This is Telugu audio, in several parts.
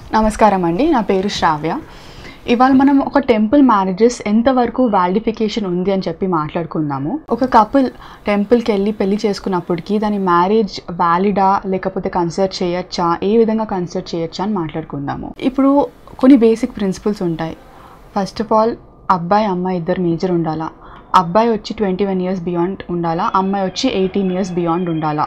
నమస్కారం అండి నా పేరు శ్రావ్య ఇవాళ మనం ఒక టెంపుల్ మ్యారేజెస్ ఎంతవరకు వాలిడిఫికేషన్ ఉంది అని చెప్పి మాట్లాడుకుందాము ఒక కపుల్ టెంపుల్కి వెళ్ళి పెళ్లి చేసుకున్నప్పటికీ దాని మ్యారేజ్ వ్యాలిడా లేకపోతే కన్సిడర్ చేయొచ్చా ఏ విధంగా కన్సిడర్ చేయొచ్చా అని మాట్లాడుకుందాము ఇప్పుడు కొన్ని బేసిక్ ప్రిన్సిపల్స్ ఉంటాయి ఫస్ట్ ఆఫ్ ఆల్ అబ్బాయి అమ్మాయి ఇద్దరు మేజర్ ఉండాలా అబ్బాయి వచ్చి ట్వంటీ వన్ ఇయర్స్ బియాండ్ ఉండాలా అమ్మాయి వచ్చి ఎయిటీన్ ఇయర్స్ బియాండ్ ఉండాలా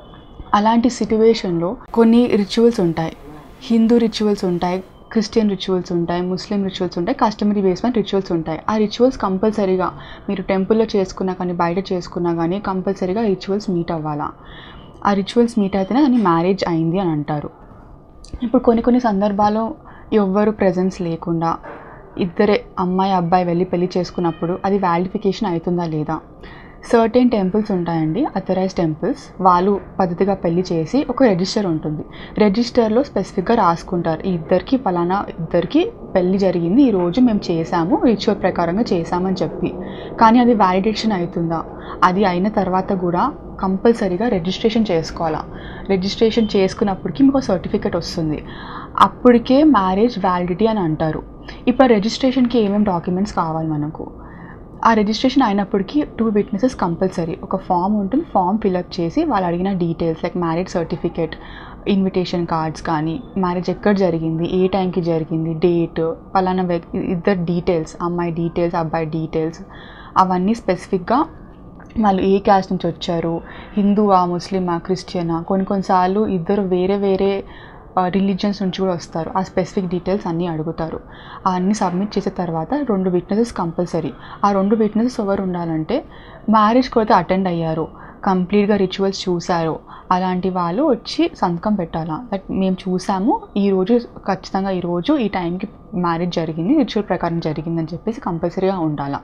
అలాంటి సిట్యువేషన్లో కొన్ని రిచువల్స్ ఉంటాయి హిందూ రిచువల్స్ ఉంటాయి క్రిస్టియన్ రిచువల్స్ ఉంటాయి ముస్లిం రిచువల్స్ ఉంటాయి కస్టమరీ బేస్మెంట్ రిచువల్స్ ఉంటాయి ఆ రిచువల్స్ కంపల్సరీగా మీరు టెంపుల్లో చేసుకున్నా కానీ బయట చేసుకున్నా కానీ కంపల్సరీగా రిచువల్స్ మీట్ అవ్వాలా ఆ రిచువల్స్ మీట్ అయితేనే దాన్ని మ్యారేజ్ అయింది అని అంటారు ఇప్పుడు కొన్ని కొన్ని సందర్భాల్లో ఎవ్వరు ప్రెజెన్స్ లేకుండా ఇద్దరే అమ్మాయి అబ్బాయి వెళ్ళి పెళ్లి చేసుకున్నప్పుడు అది వాలిడిఫికేషన్ అవుతుందా లేదా సర్టెన్ టెంపుల్స్ ఉంటాయండి అథరైజ్ టెంపుల్స్ వాళ్ళు పద్ధతిగా పెళ్లి చేసి ఒక రిజిస్టర్ ఉంటుంది రిజిస్టర్లో స్పెసిఫిక్గా రాసుకుంటారు ఈ ఇద్దరికి పలానా ఇద్దరికి పెళ్లి జరిగింది ఈ రోజు మేము చేసాము రిచువల్ ప్రకారంగా చేసామని చెప్పి కానీ అది వ్యాలిడేషన్ అవుతుందా అది అయిన తర్వాత కూడా కంపల్సరీగా రిజిస్ట్రేషన్ చేసుకోవాలా రిజిస్ట్రేషన్ చేసుకున్నప్పటికీ మీకు సర్టిఫికేట్ వస్తుంది అప్పటికే మ్యారేజ్ వ్యాలిడిటీ అని అంటారు ఇప్పుడు రిజిస్ట్రేషన్కి ఏమేమి డాక్యుమెంట్స్ కావాలి మనకు ఆ రిజిస్ట్రేషన్ అయినప్పటికీ టూ విట్నెసెస్ కంపల్సరీ ఒక ఫామ్ ఉంటుంది ఫామ్ ఫిలప్ చేసి వాళ్ళు అడిగిన details like marriage certificate invitation cards కానీ మ్యారేజ్ ఎక్కడ జరిగింది ఏ టైంకి జరిగింది డేట్ పలానా వ్యక్తి ఇద్దరు డీటెయిల్స్ అమ్మాయి డీటెయిల్స్ అబ్బాయి డీటెయిల్స్ అవన్నీ స్పెసిఫిక్గా వాళ్ళు ఏ క్యాస్ట్ నుంచి వచ్చారు హిందూవా ముస్లిమా క్రిస్టియనా కొన్ని కొన్నిసార్లు ఇద్దరు వేరే వేరే రిలీజియన్స్ నుంచి కూడా వస్తారు ఆ స్పెసిఫిక్ డీటెయిల్స్ అన్నీ అడుగుతారు అన్నీ సబ్మిట్ చేసిన తర్వాత రెండు విట్నెసెస్ కంపల్సరీ ఆ రెండు విట్నెసెస్ ఎవరు ఉండాలంటే మ్యారేజ్ కూడా అటెండ్ అయ్యారు కంప్లీట్గా రిచువల్స్ చూశారు అలాంటి వాళ్ళు వచ్చి సంతకం పెట్టాలా దట్ మేము చూసాము ఈరోజు ఖచ్చితంగా ఈరోజు ఈ టైంకి మ్యారేజ్ జరిగింది రిచువల్ ప్రకారం జరిగిందని చెప్పేసి కంపల్సరీగా ఉండాలా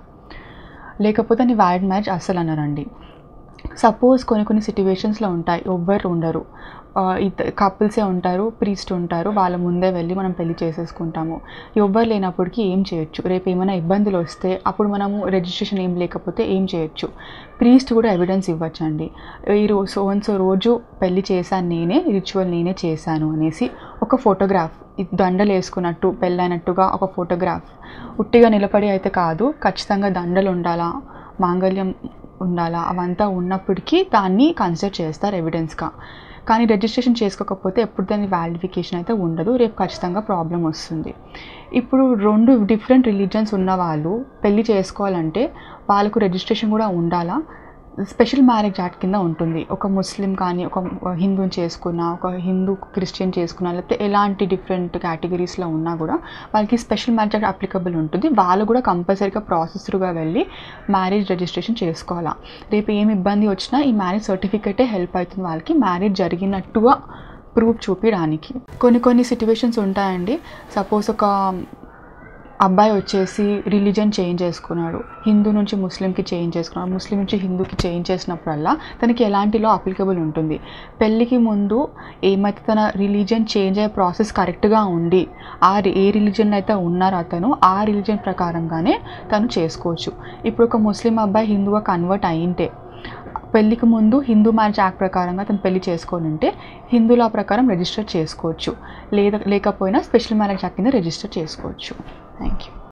లేకపోతే నీ వ్యాలిడ్ మ్యారేజ్ అస్సలు అన్నారండి సపోజ్ కొన్ని కొన్ని సిట్యువేషన్స్లో ఉంటాయి ఎవ్వరు ఉండరు ఇద్దరు కపుల్సే ఉంటారు ప్రీస్ట్ ఉంటారు వాళ్ళ ముందే వెళ్ళి మనం పెళ్లి చేసేసుకుంటాము ఎవ్వరు లేనప్పటికీ ఏం చేయొచ్చు రేపు ఏమైనా ఇబ్బందులు వస్తే అప్పుడు మనము రిజిస్ట్రేషన్ ఏం లేకపోతే ఏం చేయొచ్చు ప్రీస్ట్ కూడా ఎవిడెన్స్ ఇవ్వచ్చండి ఈ రోజు సో సో రోజు పెళ్లి చేశాను నేనే రిచువల్ నేనే చేశాను అనేసి ఒక ఫోటోగ్రాఫ్ దండలు వేసుకున్నట్టు పెళ్ళైనట్టుగా ఒక ఫోటోగ్రాఫ్ ఉట్టిగా నిలబడి అయితే కాదు ఖచ్చితంగా దండలు ఉండాలా మాంగళ్యం ఉండాలా అవంతా ఉన్నప్పటికీ దాన్ని కన్సిడర్ చేస్తారు ఎవిడెన్స్గా కానీ రిజిస్ట్రేషన్ చేసుకోకపోతే ఎప్పుడు దాని వాలిడిఫికేషన్ అయితే ఉండదు రేపు ఖచ్చితంగా ప్రాబ్లం వస్తుంది ఇప్పుడు రెండు డిఫరెంట్ రిలీజన్స్ ఉన్న వాళ్ళు పెళ్లి చేసుకోవాలంటే వాళ్ళకు రిజిస్ట్రేషన్ కూడా ఉండాలా స్పెషల్ మ్యారేజ్ యాక్ట్ కింద ఉంటుంది ఒక ముస్లిం కానీ ఒక హిందూని చేసుకున్న ఒక హిందూ క్రిస్టియన్ చేసుకున్న లేకపోతే ఎలాంటి డిఫరెంట్ కేటగిరీస్లో ఉన్నా కూడా వాళ్ళకి స్పెషల్ మ్యారేజ్ యాక్ట్ అప్లికబుల్ ఉంటుంది వాళ్ళు కూడా కంపల్సరీగా ప్రాసెసర్గా వెళ్ళి మ్యారేజ్ రిజిస్ట్రేషన్ చేసుకోవాలా రేపు ఏమి ఇబ్బంది వచ్చినా ఈ మ్యారేజ్ సర్టిఫికేటే హెల్ప్ అవుతుంది వాళ్ళకి మ్యారేజ్ జరిగినట్టుగా ప్రూఫ్ చూపించడానికి కొన్ని కొన్ని సిట్యువేషన్స్ ఉంటాయండి సపోజ్ ఒక అబ్బాయి వచ్చేసి రిలీజన్ చేంజ్ చేసుకున్నాడు హిందూ నుంచి ముస్లింకి చేంజ్ చేసుకున్నాడు ముస్లిం నుంచి హిందూకి చేంజ్ చేసినప్పుడల్లా తనకి ఎలాంటిలో అప్లికబుల్ ఉంటుంది పెళ్ళికి ముందు ఏమైతే తన రిలీజన్ చేంజ్ అయ్యే ప్రాసెస్ కరెక్ట్గా ఉండి ఆ ఏ రిలీజన్ అయితే ఉన్నారో అతను ఆ రిలీజన్ ప్రకారంగానే తను చేసుకోవచ్చు ఇప్పుడు ఒక ముస్లిం అబ్బాయి హిందూగా కన్వర్ట్ అయింటే పెళ్ళికి ముందు హిందూ మ్యారేజ్ యాక్ట్ ప్రకారంగా తను పెళ్లి చేసుకొని ఉంటే హిందూలా ప్రకారం రిజిస్టర్ చేసుకోవచ్చు లేదా లేకపోయినా స్పెషల్ మ్యారేజ్ యాక్ట్ కింద రిజిస్టర్ చేసుకోవచ్చు థ్యాంక్ యూ